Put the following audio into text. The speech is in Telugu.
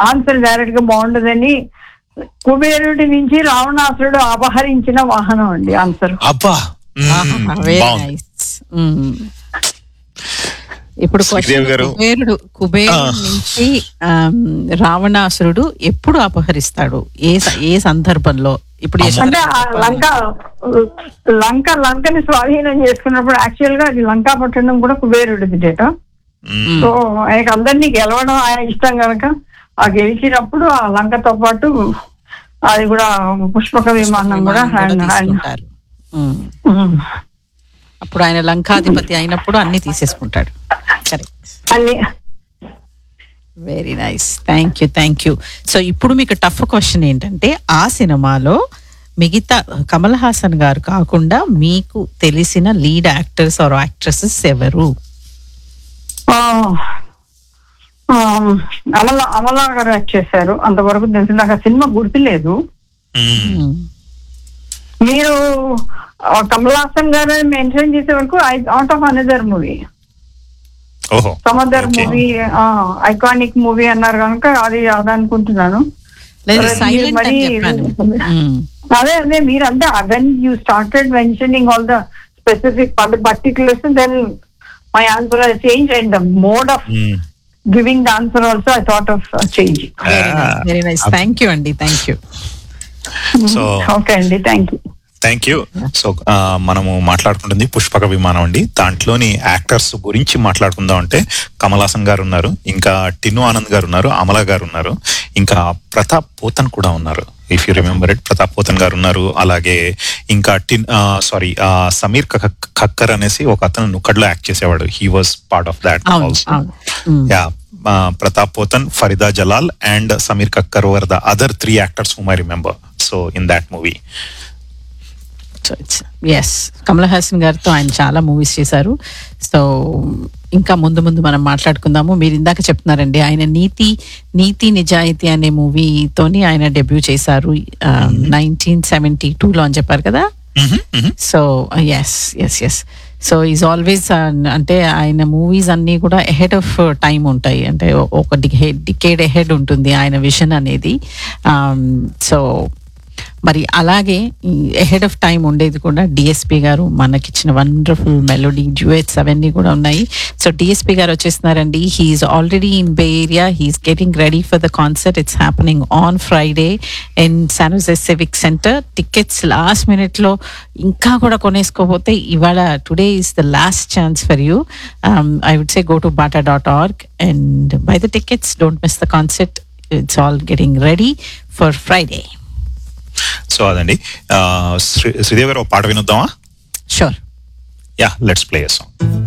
ఆన్సర్ డైరెక్ట్ గా బాగుండదని కుబేరుడి నుంచి రావణాసురుడు అపహరించిన వాహనం అండి ఆన్సర్ అబ్బా మ్మ్. వెరీ బాగుంది నైస్ ఇప్పుడు శ్రీదేవి question గారు. కుబేరుడు కుబేరు ఆ. నుంచి ఆమ్, రావణాసురుడు ఎప్పుడు అపహరిస్తాడు ఏ స- ఏ సందర్భంలో ఇప్పుడు యశోద అంటే ఆ లంక లంక లంకని స్వాధీనం చేసుకున్నప్పుడు యాక్చువల్ గా అది లంకా పట్టణం కూడా కుబేరుడిది డేట మ్మ్. సో ఆయనకు అందరినీ గెలవడం ఆయన ఇష్టం కనుక ఆ గెలిచినప్పుడు ఆ లంకతో పాటు అది కూడా పుష్పక విమానం కూడా విమానం కూడా ఆయన ఆయన తీసుకుంటారు ఉమ్. ఉమ్. అప్పుడు ఆయన లంకాధిపతి అయినప్పుడు అన్ని తీసేసుకుంటాడు కరెక్ట్ అన్ని very nice thank you thank you so ఇప్పుడు మీకు టఫ్ క్వశ్చన్ ఏంటంటే ఆ సినిమాలో మిగతా కమల్ హాసన్ గారు కాకుండా మీకు తెలిసిన లీడ్ యాక్టర్స్ ఆర్ యాక్ట్రెసెస్ ఎవరు ఆ, ఆ, అమల అమలా గారు యాక్ట్ చేశారు అంతవరకు తెలిసి నాకు ఆ సినిమా గుర్తులేదు మ్మ్. మీరు ఆ, కమల్ హాసన్ గారు మెన్షన్ చేసే వరకు అవుట్ ఆఫ్ అనదర్ మూవీ ఓహో సమదర్ Okay. మూవీ ఐకానిక్ మూవీ అన్నారు కనుక అది అది అనుకుంటున్నాను లేదు మరి సైలెంట్ అని మరి- చెప్పాను మ్మ్. అదే అదే మీరు అంటే when you started mentioning all the specific particulars then my answer change and the mode of hmm. Giving the answer also I thought of change very nice very nice thank you అండి థ్యాంక్ యూ సో ఓకే అండి thank you thank you so ఆ, మనము మాట్లాడుకుంటుంది పుష్పక విమానం అండి దాంట్లోని యాక్టర్స్ గురించి మాట్లాడుకుందాం అంటే కమల్ హాసన్ గారు ఉన్నారు ఇంకా టిను ఆనంద్ గారు ఉన్నారు అమల గారు ఉన్నారు ఇంకా ప్రతాప్ పోతన్ కూడా ఉన్నారు if you remember it Pratap Pothen గారు ఉన్నారు అలాగే ఇంకా టిన్ సారీ సమీర్ కక్- ఖక్కర్ అనేసి ఒక అతను నుక్కడ్లో యాక్ట్ చేసేవాడు he was part of that అవును ఆల్సో అవును మ్మ్. Yeah Pratap Pothen Farida Jalal and Sameer Kakkar were the other three actors whom I remember so in that movie so it's yes Kamal Haasan గారితో ఆయన చాలా మూవీస్ చేశారు సో ఇంకా ముందు ముందు మనం మాట్లాడుకుందాము మీరు ఇందాక చెప్తున్నారండి ఆయన నీతి నీతి నిజాయితీ అనే మూవీతోని ఆయన డెబ్యూ చేశారు నైన్టీన్ సెవెంటీ టూలో అని చెప్పారు కదా so yes yes yes so is always అంటే ఆయన మూవీస్ అన్నీ కూడా ఎహెడ్ ఆఫ్ టైం ఉంటాయి అంటే ఒక డికేడ్ ఎహెడ్ ఉంటుంది ఆయన విజన్ అనేది సో మరి అలాగే ఎహెడ్ ఆఫ్ టైం ఉండేది కూడా డిఎస్పి గారు మనకిచ్చిన వండర్ఫుల్ మెలోడీ డ్యూయట్స్ అవన్నీ కూడా ఉన్నాయి సో డిఎస్పి గారు వచ్చేస్తున్నారండి he's already in Bay Area he's getting ready for the concert it's happening on Friday in San Jose civic center tickets last మినిట్లో ఇంకా కూడా కొనేసుకోపోతే ఇవాళ today is the last chance for you I would say go to BATA dot org and buy the tickets don't miss the concert it's all getting ready for Friday so అదండి ఆ, శ్రీ శ్రీదేవి గారు ఒక పాట వినొద్దామా sure yeah let's play song